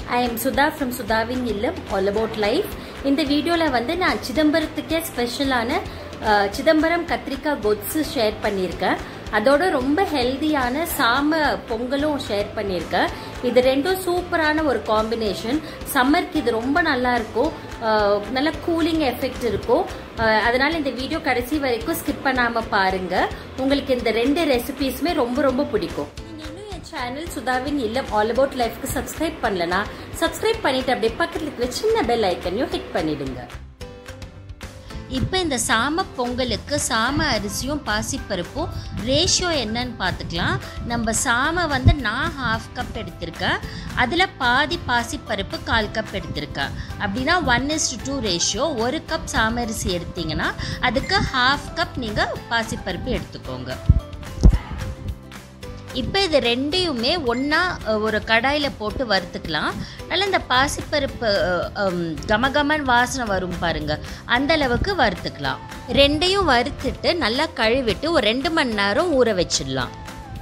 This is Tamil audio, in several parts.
ஐ எம் சுதா ஃப்ரம் சுதாவின் இல்லம் ஆல் அபவுட் லைஃப் இந்த வீடியோவில் வந்து நான் சிதம்பரத்துக்கே ஸ்பெஷலான அஹ், சிதம்பரம் கத்திரிக்காய் கொத்ஸு ஷேர் பண்ணியிருக்கேன் அதோட ரொம்ப ஹெல்தியான சாம பொங்கலும் ஷேர் பண்ணியிருக்கேன் இது ரெண்டும் சூப்பரான ஒரு காம்பினேஷன் சம்மருக்கு இது ரொம்ப நல்லா இருக்கும் அஹ், நல்ல கூலிங் எஃபெக்ட் இருக்கும் அஹ், அதனால இந்த வீடியோ கடைசி வரைக்கும் ஸ்கிப் பண்ணாம பாருங்க உங்களுக்கு இந்த ரெண்டு ரெசிபீஸுமே ரொம்ப ரொம்ப பிடிக்கும் நீங்க இன்னும் என் சேனல் சுதாவின் இல்லம் ஆல் அபவுட் லைஃப்க்கு சப்ஸ்கிரைப் பண்ணலனா சப்ஸ்கிரைப் பண்ணிட்டு அப்படியே பக்கத்துல இருக்கிற சின்ன பெல் ஐக்கனையும் ஹிட் பண்ணிடுங்க இப்போ இந்த சாம பொங்கலுக்கு சாம அரிசியும் பாசிப்பருப்பும் ரேஷியோ என்னன்னு பார்த்துக்கலாம் நம்ம சாம வந்து நான் ஹாஃப் கப் எடுத்திருக்கேன் அதில் பாதி பாசிப்பருப்பு கால் கப் எடுத்திருக்கேன் அப்படின்னா ஒன் இஸ் டூ ரேஷியோ ஒரு கப் சாம அரிசி எடுத்தீங்கன்னா அதுக்கு ஹாஃப் கப் நீங்கள் பாசிப்பருப்பு எடுத்துக்கோங்க இப்போ இது ரெண்டையுமே ஒன்றா ஒரு கடாயில் போட்டு வறுத்துக்கலாம் நல்லா இந்த பாசிப்பருப்பு அஹ், ஹம், கமகமன் வாசனை வரும் பாருங்க அந்த அளவுக்கு வறுத்துக்கலாம் ரெண்டையும் வறுத்துட்டு நல்லா கழுவிட்டு ஒரு ரெண்டு மணி நேரம் ஊற வச்சிடலாம்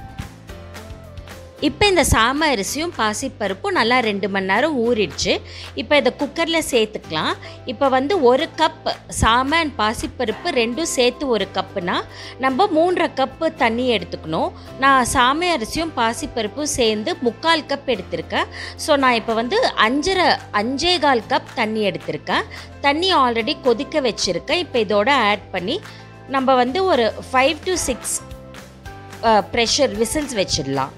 இப்போ இந்த சாம அரிசியும் பாசிப்பருப்பும் நல்லா ரெண்டு மணி நேரம் ஊறிடுச்சு இப்போ இதை குக்கரில் சேர்த்துக்கலாம் இப்போ வந்து ஒரு கப் சாம அண்ட் பாசிப்பருப்பு ரெண்டும் சேர்த்து ஒரு கப்புனா நம்ம மூன்றரை கப்பு தண்ணி எடுத்துக்கணும் நான் சாம அரிசியும் பாசிப்பருப்பும் சேர்ந்து முக்கால் கப் எடுத்திருக்கேன் ஸோ நான் இப்போ வந்து அஞ்சரை அஞ்சே கால் கப் தண்ணி எடுத்திருக்கேன் தண்ணி ஆல்ரெடி கொதிக்க வச்சுருக்கேன் இப்போ இதோட ஆட் பண்ணி நம்ம வந்து ஒரு five to six pressure whistles வச்சிடலாம்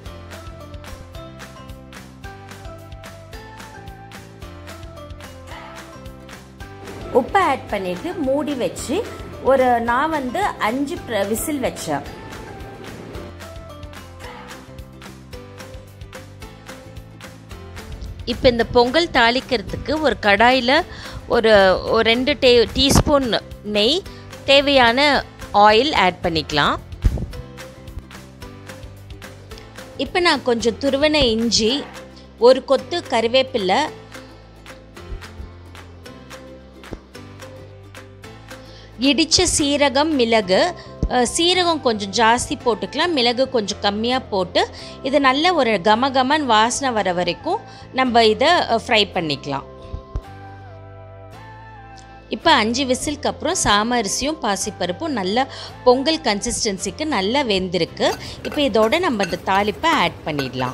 உப்பை ஆட் பண்ணிட்டு மூடி வச்சு ஒரு நான் வந்து அஞ்சு விசில் வச்சேன் இப்போ இந்த பொங்கல் தாளிக்கிறதுக்கு ஒரு கடாயில் ஒரு ஒரு ரெண்டு டே டீஸ்பூன் நெய் தேவையான ஆயில் ஆட் பண்ணிக்கலாம் இப்போ நான் கொஞ்சம் துருவன இஞ்சி ஒரு கொத்து கருவேப்பிலை இடித்த சீரகம் மிளகு அஹ், சீரகம் கொஞ்சம் ஜாஸ்தி போட்டுக்கலாம் மிளகு கொஞ்சம் கம்மியாக போட்டு இது நல்ல ஒரு கமகமன் வாசனை வர வரைக்கும் நம்ம இதை ஃப்ரை பண்ணிக்கலாம் இப்போ அஞ்சு விசிலுக்கு அப்புறம் சாம அரிசியும் பாசிப்பருப்பும் நல்லா பொங்கல் கன்சிஸ்டன்சிக்கு நல்லா வெந்திருக்கு இப்போ இதோட நம்ம இந்த தாளிப்பை ஆட் பண்ணிடலாம்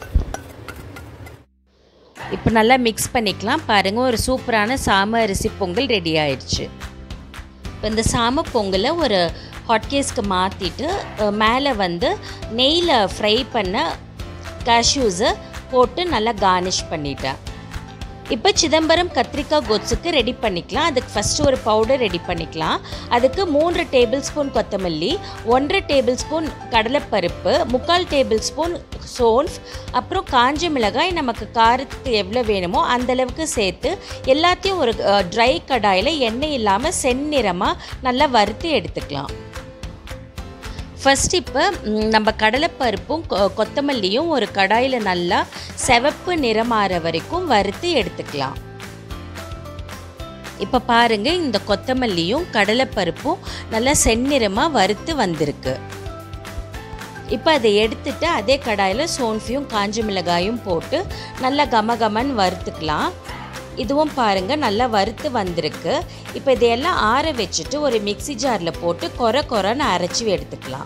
இப்போ நல்லா மிக்ஸ் பண்ணிக்கலாம் பாருங்கள் ஒரு சூப்பரான சாம அரிசி பொங்கல் ரெடி ஆயிடுச்சு இப்போ இந்த சாம பொங்கலை ஒரு ஹாட்கேஸ்க்கு மாற்றிட்டு மேலே வந்து நெய்யில் ஃப்ரை பண்ண கேஷ்யூஸை போட்டு நல்லா கார்னிஷ் பண்ணிட்டேன் இப்போ சிதம்பரம் கத்திரிக்காய் கொத்ஸுக்கு ரெடி பண்ணிக்கலாம் அதுக்கு ஃபஸ்ட்டு ஒரு பவுடர் ரெடி பண்ணிக்கலாம் அதுக்கு மூன்று டேபிள் ஸ்பூன் கொத்தமல்லி ஒன்றரை டேபிள் ஸ்பூன் கடலைப்பருப்பு முக்கால் டேபிள் ஸ்பூன் சோன்ஃப் அப்புறம் காஞ்ச மிளகாய் நமக்கு காரத்துக்கு எவ்வளோ வேணுமோ அந்த அளவுக்கு சேர்த்து எல்லாத்தையும் ஒரு ட்ரை கடாயில் எண்ணெய் இல்லாமல் செந்நிறமாக நல்லா வறுத்து எடுத்துக்கலாம் ஃபஸ்ட் இப்போ ம், நம்ம கடலைப்பருப்பும் கொ- கொத்தமல்லியும் ஒரு கடாயில் நல்லா செவப்பு நிறமாற வரைக்கும் வறுத்து எடுத்துக்கலாம் இப்போ பாருங்க இந்த கொத்தமல்லியும் கடலைப்பருப்பும் நல்லா செந்நிறமாக வறுத்து வந்திருக்கு இப்போ அதை எடுத்துட்டு அதே கடாயில் சோன்ஃபியும் காஞ்ச மிளகாயும் போட்டு நல்லா கமகமன்னு வறுத்துக்கலாம் இதுவும் பாருங்க நல்லா வறுத்து வந்திருக்கு இப்போ இதையெல்லாம் ஆற வச்சுட்டு ஒரு மிக்ஸி ஜாரில் போட்டு கொர கொரன்னு அரைச்சி எடுத்துக்கலாம்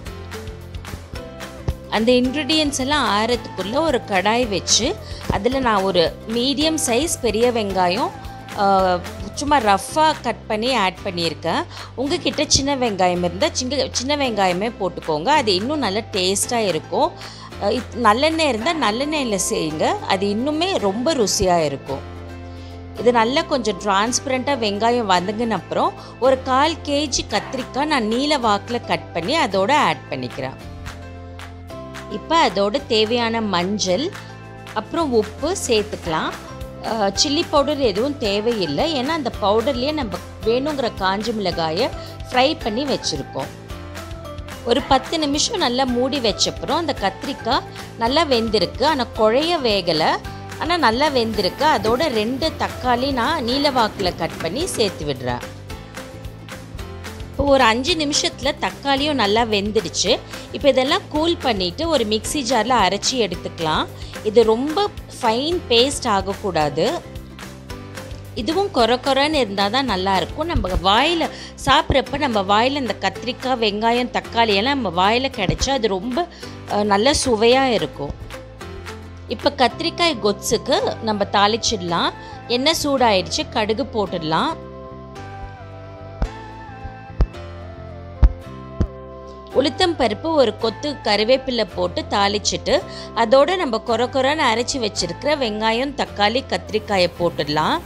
அந்த இன்க்ரீடியன்ஸ் எல்லாம் ஆறதுக்குள்ளே ஒரு கடாய் வச்சு அதில் நான் ஒரு மீடியம் சைஸ் பெரிய வெங்காயம் ஆஹ், சும்மா ரஃப்பாக கட் பண்ணி ஆட் பண்ணியிருக்கேன் உங்ககிட்ட சின்ன வெங்காயம் இருந்தால் சின்ன சின்ன வெங்காயமே போட்டுக்கோங்க அது இன்னும் நல்லா டேஸ்ட்டாக இருக்கும் ஆஹ், இத்- நல்லெண்ணெய் இருந்தால் நல்லெண்ணெயில் செய்யுங்க அது இன்னுமே ரொம்ப ருசியாக இருக்கும் இது நல்லா கொஞ்சம் டிரான்ஸ்பரண்ட்டாக வெங்காயம் வதங்கின அப்புறம் ஒரு கால் கேஜி கத்திரிக்காய் நான் நீல வாக்கில் கட் பண்ணி அதோட ஆட் பண்ணிக்கிறேன் இப்போ அதோட தேவையான மஞ்சள் அப்புறம் உப்பு சேர்த்துக்கலாம் சில்லி பவுடர் எதுவும் தேவையில்லை ஏன்னா அந்த பவுடர்லேயே நம்ம வேணுங்கிற காஞ்ச மிளகாயை ஃப்ரை பண்ணி வச்சுருக்கோம் ஒரு பத்து நிமிஷம் நல்லா மூடி வச்சப்புறம் அந்த கத்திரிக்காய் நல்லா வெந்திருக்கு ஆனால் குழைய வேகலை ஆனால் நல்லா வெந்திருக்கு அதோட ரெண்டு தக்காளி நான் நீலவாக்கில் கட் பண்ணி சேர்த்து விடுறேன் இப்போ ஒரு அஞ்சு நிமிஷத்தில் தக்காளியும் நல்லா வெந்துடுச்சு இப்போ இதெல்லாம் கூல் பண்ணிவிட்டு ஒரு மிக்ஸி ஜாரில் அரைச்சி எடுத்துக்கலாம் இது ரொம்ப ஃபைன் பேஸ்ட் ஆகக்கூடாது இதுவும் கொர கொரன்னு இருந்தால் தான் நல்லாயிருக்கும் நம்ம வாயில் சாப்பிட்றப்ப நம்ம வாயில் இந்த கத்திரிக்காய் வெங்காயம் தக்காளி எல்லாம் நம்ம வாயில் கிடைச்சா அது ரொம்ப அஹ், நல்ல சுவையாக இருக்கும் இப்போ கத்திரிக்காய் கொத்ஸுக்கு நம்ம தாளிச்சிடலாம் எண்ணெய் சூடாயிடுச்சு கடுகு போட்டுடலாம் உளுத்தம் பருப்பு ஒரு கொத்து கருவேப்பிலை போட்டு தாளிச்சிட்டு அதோட நம்ம கொர கொரன்னு அரைச்சி வச்சிருக்கிற வெங்காயம் தக்காளி கத்திரிக்காயை போட்டுடலாம்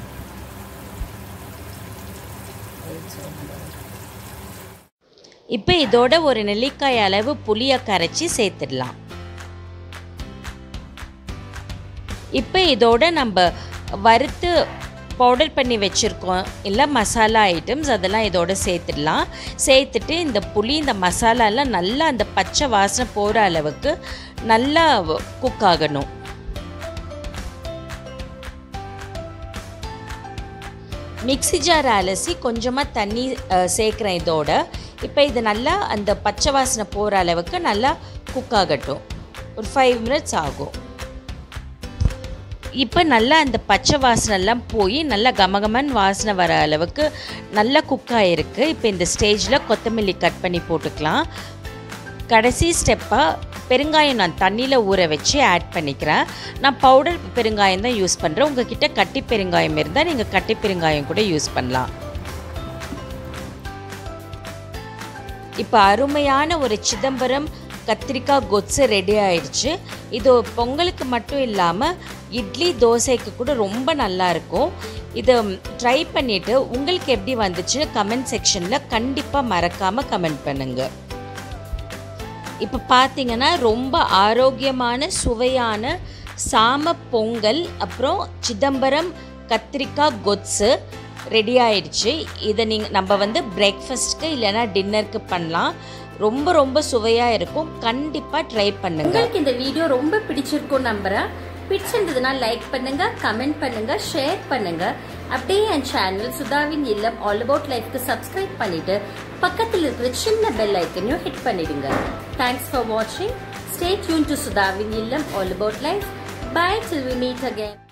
இப்போ இதோட ஒரு நெல்லிக்காய் அளவு புளியை கரைச்சி சேர்த்துடலாம் இப்போ இதோட நம்ம வறுத்து பவுடர் பண்ணி வச்சுருக்கோம் இல்லை மசாலா ஐட்டம்ஸ் அதெல்லாம் இதோட சேர்த்துடலாம் சேர்த்துட்டு இந்த புளி இந்த மசாலாலாம் நல்லா அந்த பச்சை வாசனை போகிற அளவுக்கு நல்லா குக் ஆகணும் மிக்ஸி ஜார் அலசி கொஞ்சமாக தண்ணி அஹ், சேர்க்குறேன் இதோட இப்போ இது நல்லா அந்த பச்சை வாசனை போகிற அளவுக்கு நல்லா குக் ஆகட்டும் ஒரு ஃபைவ் மினிட்ஸ் ஆகும் இப்போ நல்லா அந்த பச்சை வாசனைலாம் போய் நல்லா கமகமன் வாசனை வர அளவுக்கு நல்லா குக் ஆகிருக்கு இப்போ இந்த ஸ்டேஜில் கொத்தமல்லி கட் பண்ணி போட்டுக்கலாம் கடைசி ஸ்டெப்பாக பெருங்காயம் நான் தண்ணியில் ஊற வச்சு ஆட் பண்ணிக்கிறேன் நான் பவுடர் பெருங்காயம் தான் யூஸ் பண்ணுறேன் உங்ககிட்ட கட்டி பெருங்காயம் இருந்தால் நீங்கள் கட்டி பெருங்காயம் கூட யூஸ் பண்ணலாம் இப்போ அருமையான ஒரு சிதம்பரம் கத்திரிக்காய் கொத்து ரெடி ஆயிடுச்சு இது பொங்கலுக்கு மட்டும் இல்லாமல் இட்லி தோசைக்கு கூட ரொம்ப நல்லா இருக்கும் இதை ட்ரை பண்ணிவிட்டு உங்களுக்கு எப்படி வந்துச்சுன்னு கமெண்ட் செக்ஷனில் கண்டிப்பாக மறக்காமல் கமெண்ட் பண்ணுங்கள் இப்போ பார்த்தீங்கன்னா ரொம்ப ஆரோக்கியமான சுவையான சாம பொங்கல் அப்புறம் சிதம்பரம் கத்திரிக்காய் கொத்ஸு ரெடி ஆயிடுச்சு இதை நீங்கள் நம்ம வந்து பிரேக்ஃபாஸ்ட்க்கு இல்லைன்னா டின்னருக்கு பண்ணலாம் ரொம்ப ரொம்ப சுவையாக இருக்கும் கண்டிப்பாக ட்ரை பண்ணுங்க உங்களுக்கு இந்த வீடியோ ரொம்ப பிடிச்சிருக்கும் நம்புறேன் பிடிச்சிருந்ததுன்னா லைக் பண்ணுங்க கமெண்ட் பண்ணுங்க ஷேர் பண்ணுங்க அப்படியே என் சேனல் சுதாவின் இல்லம் ஆல் அபவுட் லைஃப்க்கு சப்ஸ்கிரைப் பண்ணிட்டு பக்கத்தில் இருக்கிற சின்ன பெல் ஐக்கனையும் ஹிட் பண்ணிடுங்க தேங்க்ஸ் ஃபார் வாட்சிங் ஸ்டே டியூன் டு சுதாவின் இல்லம் all about life bye till we meet again